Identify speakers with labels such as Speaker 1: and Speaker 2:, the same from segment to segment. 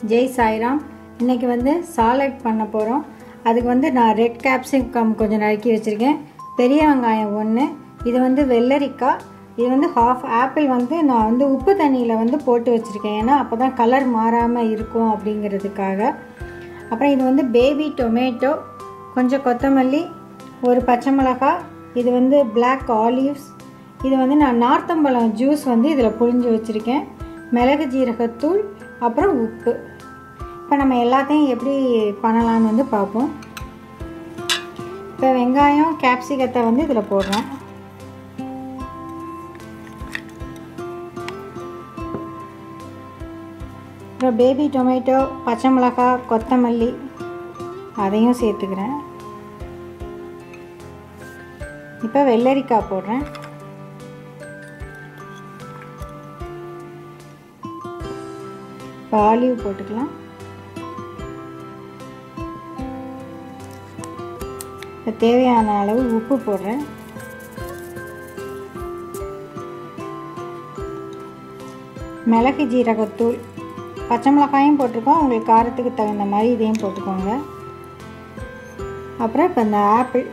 Speaker 1: ஜெய் சாய்ராம் இன்றைக்கி வந்து சாலட் பண்ண போகிறோம் அதுக்கு வந்து நான் ரெட் கேப்சிகம் கொஞ்சம் நறுக்கி வச்சுருக்கேன் பெரிய வெங்காயம் ஒன்று இது வந்து வெள்ளரிக்காய் இது வந்து ஹாஃப் ஆப்பிள் வந்து நான் வந்து உப்பு தண்ணியில் வந்து போட்டு வச்சுருக்கேன் ஏன்னா அப்போ தான் கலர் மாறாமல் இருக்கும் அப்படிங்கிறதுக்காக அப்புறம் இது வந்து பேபி டொமேட்டோ கொஞ்சம் கொத்தமல்லி ஒரு பச்சை மிளகாய் இது வந்து பிளாக் ஆலிவ்ஸ் இது வந்து நான் நார்த்தம்பழம் ஜூஸ் வந்து இதில் புழிஞ்சு வச்சுருக்கேன் மிளகு ஜீரகத்தூள் அப்புறம் உப்பு இப்போ நம்ம எல்லாத்தையும் எப்படி பண்ணலான்னு வந்து பார்ப்போம் இப்போ வெங்காயம் கேப்சிகத்தை வந்து இதில் போடுறேன் அப்புறம் பேபி டொமேட்டோ பச்சை மிளகாய் கொத்தமல்லி அதையும் சேர்த்துக்கிறேன் இப்போ வெள்ளரிக்காய் போடுறேன் இப்போ ஆலிவ் போட்டுக்கலாம் இப்போ தேவையான அளவு உப்பு போடுறேன் மிளகு ஜீரகத்தூள் பச்சை மிளகாயும் போட்டிருக்கோம் உங்களுக்கு காரத்துக்கு தகுந்த மாதிரி இதையும் போட்டுக்கோங்க அப்புறம் இப்போ இந்த ஆப்பிள்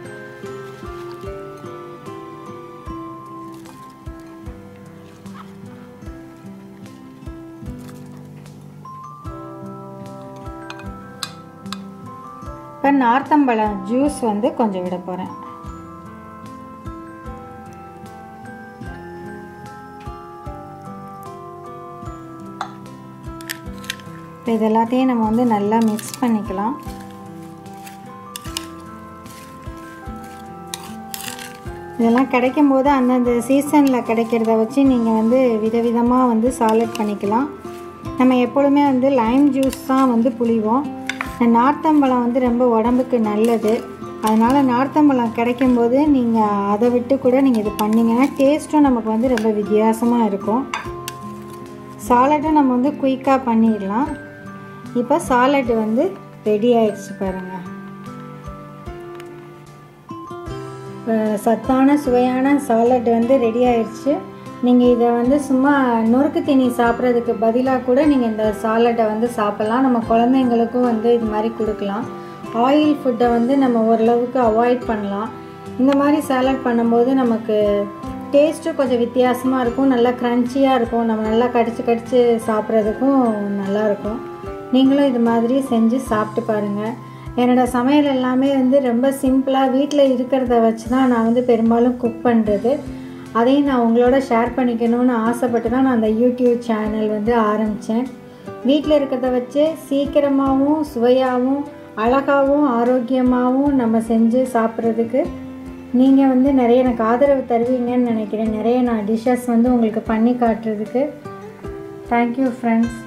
Speaker 1: இப்போ நார்த்தம்பழம் ஜூஸ் வந்து கொஞ்சம் விட போகிறேன் இப்போ இது எல்லாத்தையும் நம்ம வந்து நல்லா மிக்ஸ் பண்ணிக்கலாம் இதெல்லாம் கிடைக்கும் போது அந்தந்த சீசனில் கிடைக்கிறத வச்சு நீங்கள் வந்து விதவிதமாக வந்து சாலட் பண்ணிக்கலாம் நம்ம எப்பொழுதுமே வந்து லைம் ஜூஸ் தான் வந்து புளிவோம் இந்த நார்த்தம்பழம் வந்து ரொம்ப உடம்புக்கு நல்லது அதனால் நார்த்தம்பழம் கிடைக்கும்போது நீங்கள் அதை விட்டு கூட நீங்கள் இது பண்ணிங்கன்னா டேஸ்ட்டும் நமக்கு வந்து ரொம்ப வித்தியாசமாக இருக்கும் சாலட்டும் நம்ம வந்து குயிக்காக பண்ணிடலாம் இப்போ சாலட் வந்து ரெடி ஆயிடுச்சு பாருங்கள் சத்தான சுவையான சாலட் வந்து ரெடி ஆயிடுச்சு நீங்கள் இதை வந்து சும்மா நொறுக்கு தீனி சாப்பிட்றதுக்கு பதிலாக கூட நீங்கள் இந்த சாலட்டை வந்து சாப்பிட்லாம் நம்ம குழந்தைங்களுக்கும் வந்து இது மாதிரி கொடுக்கலாம் ஆயில் ஃபுட்டை வந்து நம்ம ஓரளவுக்கு அவாய்ட் பண்ணலாம் இந்த மாதிரி சாலட் பண்ணும்போது நமக்கு டேஸ்ட்டும் கொஞ்சம் வித்தியாசமாக இருக்கும் நல்லா க்ரன்ச்சியாக இருக்கும் நம்ம நல்லா கடிச்சு கடிச்சு சாப்பிட்றதுக்கும் நல்லாயிருக்கும் நீங்களும் இது மாதிரி செஞ்சு சாப்பிட்டு பாருங்கள் என்னோடய சமையல் எல்லாமே வந்து ரொம்ப சிம்பிளாக வீட்டில் இருக்கிறத வச்சு தான் நான் வந்து பெரும்பாலும் குக் பண்ணுறது அதையும் நான் உங்களோட ஷேர் பண்ணிக்கணும்னு ஆசைப்பட்டு தான் நான் அந்த யூடியூப் சேனல் வந்து ஆரம்பித்தேன் வீட்டில் இருக்கிறத வச்சு சீக்கிரமாகவும் சுவையாகவும் அழகாகவும் ஆரோக்கியமாகவும் நம்ம செஞ்சு சாப்பிட்றதுக்கு நீங்கள் வந்து நிறைய எனக்கு ஆதரவு தருவீங்கன்னு நினைக்கிறேன் நிறைய நான் டிஷ்ஷஸ் வந்து உங்களுக்கு பண்ணி காட்டுறதுக்கு தேங்க்யூ ஃப்ரெண்ட்ஸ்